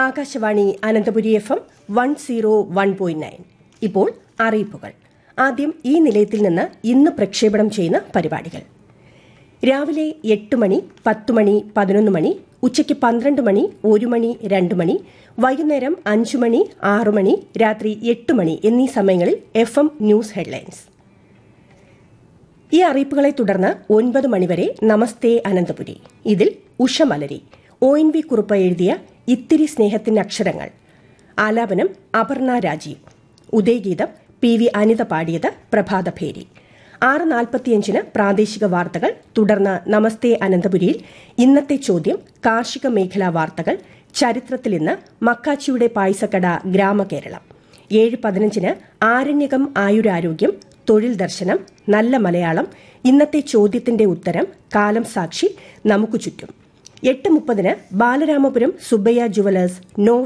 Akashvani Ananthapuri F M one zero one point nine ഇപ്പോൾ അറിയിപ്പുകൾ ആദ്യം ഈ നിലയത്തിൽ നിന്ന് ഇന്ന് പ്രക്ഷേപണം ചെയ്യുന്ന പരിപാടികൾ രാവിലെ എട്ട് മണി പത്ത് മണി പതിനൊന്ന് മണി ഉച്ചയ്ക്ക് പന്ത്രണ്ട് മണി ഒരു മണി രണ്ട് മണി വൈകുന്നേരം അഞ്ചു മണി ആറു മണി രാത്രി എട്ട് മണി എന്നീ സമയങ്ങളിൽ എഫ് എം ന്യൂസ് ഹെഡ്ലൈൻസ് ഈ അറിയിപ്പുകളെ തുടർന്ന് ഒൻപത് മണിവരെ നമസ്തേ അനന്തപുരി ഇതിൽ ഉഷമലരി ഒ എൻ വി കുറുപ്പ് എഴുതിയ ഇത്തിരി സ്നേഹത്തിന്റെ അക്ഷരങ്ങൾ ആലാപനം അപർണ രാജീവ് ഉദയഗീതം പി വി അനിത പാടിയത് പ്രഭാതഭേരി ആറ് നാൽപ്പത്തിയഞ്ചിന് പ്രാദേശിക വാർത്തകൾ തുടർന്ന് നമസ്തേ അനന്തപുരിയിൽ ഇന്നത്തെ ചോദ്യം കാർഷിക മേഖലാ വാർത്തകൾ ചരിത്രത്തിൽ ഇന്ന് മക്കാച്ചിയുടെ പായസക്കട ഗ്രാമകേരളം ഏഴ് പതിനഞ്ചിന് ആരണ്യകം ആയുരാരോഗ്യം തൊഴിൽ ദർശനം നല്ല മലയാളം ഇന്നത്തെ ചോദ്യത്തിന്റെ ഉത്തരം കാലം സാക്ഷി നമുക്ക് ചുറ്റും എട്ട് മുപ്പതിന് ബാലരാമപുരം സുബ്ബയ്യ ജുവലേഴ്സ് നോ